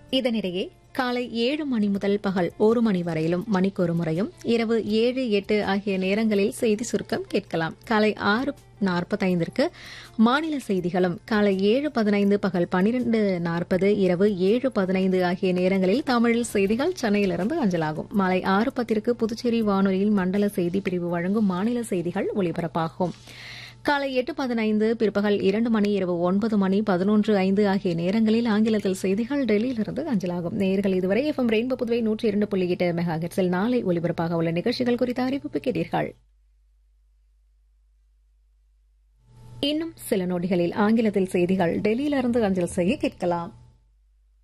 இதனிடையே காலை ஏழு மணி முதல் பகல் ஒரு மணி வரையிலும் மணிக்கொரு முறையும் இரவு ஏழு எட்டு ஆகிய நேரங்களில் செய்தி சுருக்கம் கேட்கலாம் காலை ஆறு நாற்பத்தைந்திற்கு மாநில செய்திகளும் காலை ஏழு பதினைந்து பகல் பனிரெண்டு நாற்பது இரவு ஏழு பதினைந்து ஆகிய நேரங்களில் தமிழில் செய்திகள் சென்னையிலிருந்து அஞ்சலாகும் மாலை ஆறு பத்திற்கு புதுச்சேரி வானொலியில் மண்டல செய்தி பிரிவு வழங்கும் மாநில செய்திகள் ஒலிபரப்பாகும் காலை எட்டு பதினைந்து பிற்பகல் இரண்டு மணி இரவு ஒன்பது மணி பதினொன்று ஐந்து ஆகிய நேரங்களில் ஆங்கிலத்தில் செய்திகள் டெல்லியிலிருந்து அஞ்சலாகும் நேயர்கள் இதுவரை எஃப்எம் ரெயின்போ புதுவை நூற்றி இரண்டு புள்ளி எட்டு மெகாஹெட்ஸில் நாளை ஒலிபரப்பாக உள்ள நிகழ்ச்சிகள் குறித்த அறிவிப்பு கேட்டீர்கள் இன்னும் சில நொடிகளில் ஆங்கிலத்தில் செய்திகள் டெல்லியிலிருந்து அஞ்சல் செய்ய கேட்கலாம்